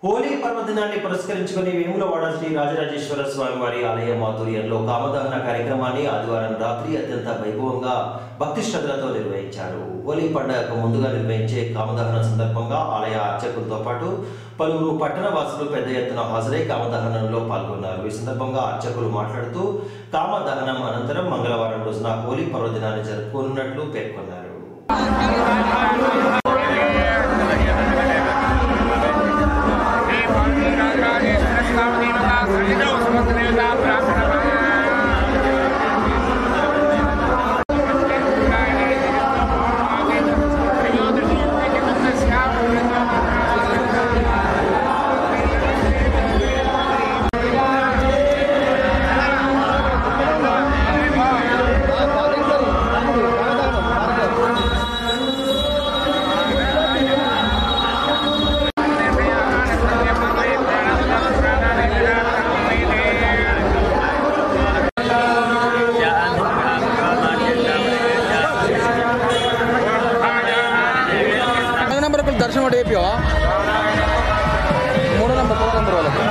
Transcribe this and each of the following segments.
హోలీ పర్వదినాన్ని పురస్కరించుకుని వేములవాడ శ్రీ రాజరాజేశ్వర స్వామి వారి ఆలయం ఆధ్వర్యంలో కామదహన కార్యక్రమాన్ని ఆదివారం రాత్రి అత్యంత వైభవంగా భక్తి శ్రద్ధలతో నిర్వహించారు హోలీ పండుగకు ముందుగా నిర్వహించే కామదహన సందర్భంగా ఆలయ అర్చకులతో పాటు పలువురు పట్టణ వాసులు పెద్ద ఎత్తున హాజరై కామదహనంలో పాల్గొన్నారు ఈ సందర్భంగా అర్చకులు మాట్లాడుతూ కామదహనం అనంతరం మంగళవారం రోజున హోలీ పర్వదినాన్ని జరుపుకోనున్నట్లు పేర్కొన్నారు నాలుగు నెంబర్ ఒకళ్ళు దర్శనం ఒకటి వేపివా మూడో నెంబర్ మూడో నెంబర్ వాళ్ళకి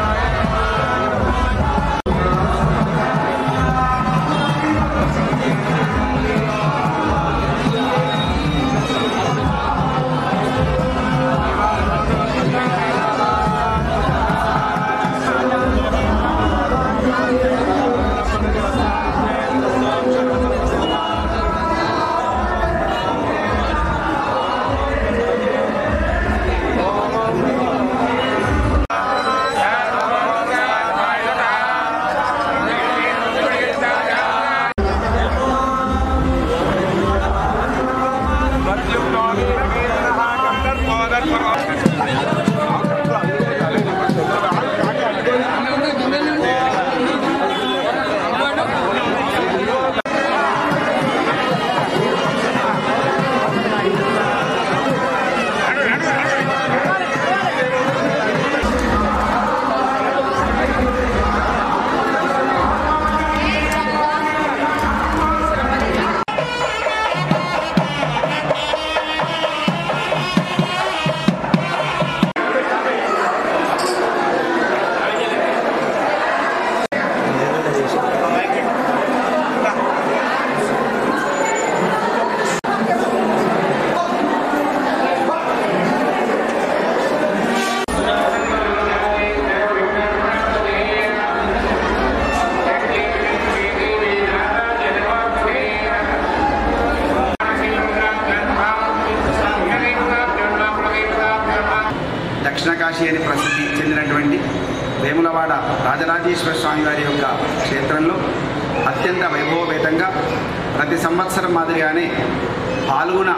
దక్షిణ కాశీ అని ప్రసిద్ధి చెందినటువంటి వేములవాడ రాజరాజేశ్వర స్వామి వారి యొక్క క్షేత్రంలో అత్యంత వైభవపేతంగా ప్రతి సంవత్సరం మాదిరిగానే పాల్గొన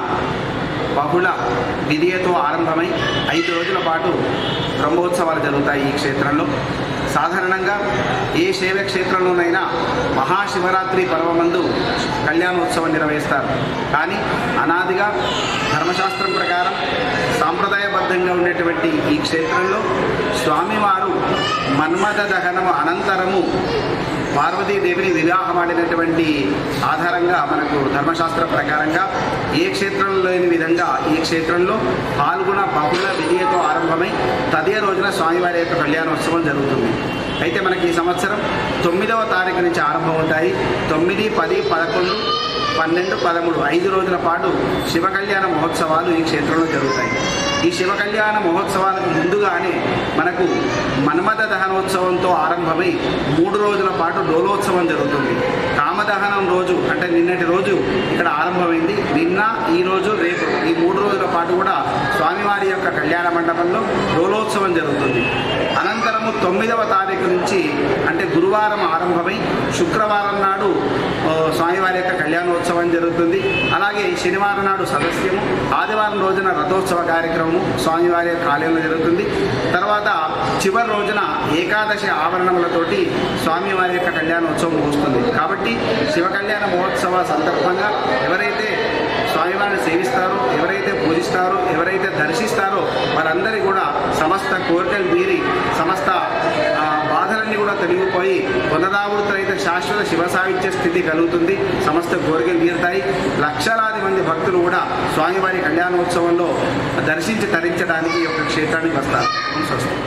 బహుళ విధియతో ఆరంభమై ఐదు రోజుల పాటు బ్రహ్మోత్సవాలు జరుగుతాయి ఈ క్షేత్రంలో సాధారణంగా ఏ శైవ క్షేత్రంలోనైనా మహాశివరాత్రి పర్వమందు కళ్యాణోత్సవం నిర్వహిస్తారు కానీ అనాదిగా ధర్మశాస్త్రం ప్రకారం సాంప్రదాయబద్ధంగా ఉండేటువంటి ఈ క్షేత్రంలో స్వామివారు మన్మథ దహనము అనంతరము పార్వతీదేవిని వివాహమాడినటువంటి ఆధారంగా మనకు ధర్మశాస్త్ర ప్రకారంగా ఏ క్షేత్రంలో లేని విధంగా ఈ క్షేత్రంలో పాల్గొన బహుళ విధియతో ఆరంభమై తదే రోజున స్వామివారి యొక్క కళ్యాణోత్సవం జరుగుతుంది అయితే మనకి ఈ సంవత్సరం తొమ్మిదవ తారీఖు నుంచి ఆరంభమవుతాయి తొమ్మిది పది పదకొండు పన్నెండు పదమూడు ఐదు రోజుల పాటు శివ కళ్యాణ మహోత్సవాలు ఈ క్షేత్రంలో జరుగుతాయి ఈ శివ కళ్యాణ మహోత్సవాలకు ముందుగానే మనకు మన్మథ దహనోత్సవంతో ఆరంభమై మూడు రోజుల పాటు డోలోత్సవం జరుగుతుంది కామదహనం రోజు అంటే నిన్నటి రోజు ఇక్కడ ఆరంభమైంది నిన్న ఈ రోజు రేపు ఈ మూడు రోజుల పాటు కూడా స్వామివారి యొక్క కళ్యాణ మండపంలో డోలోత్సవం జరుగుతుంది అనంతరము తొమ్మిదవ తారీఖు నుంచి అంటే గురువారం ఆరంభమై శుక్రవారం నాడు ఆ, స్వామివారి యొక్క కళ్యాణోత్సవం జరుగుతుంది అలాగే శనివారం నాడు సదస్యము ఆదివారం రోజున రథోత్సవ కార్యక్రమము స్వామివారి యొక్క ఆలయంలో జరుగుతుంది తర్వాత చివరి రోజున ఏకాదశి ఆవరణములతోటి స్వామివారి యొక్క కళ్యాణోత్సవం ముగుస్తుంది కాబట్టి శివ కళ్యాణ మహోత్సవ సందర్భంగా ఎవరైతే స్వామివారిని సేవిస్తారో ఎవరైతే పూజిస్తారో ఎవరైతే దర్శిస్తారో వారందరి కూడా సమస్త కోరికలు మీరి సమస్త ఆ, బాధలన్నీ కూడా తొలగిపోయి పునరావృతులైతే శాశ్వత శివ సాహిత్య స్థితి కలుగుతుంది సమస్త కోరికలు తీరుతాయి లక్షలాది మంది భక్తులు కూడా స్వామివారి కళ్యాణోత్సవంలో దర్శించి తరించడానికి ఈ యొక్క క్షేత్రానికి వస్తారు స్వస్తి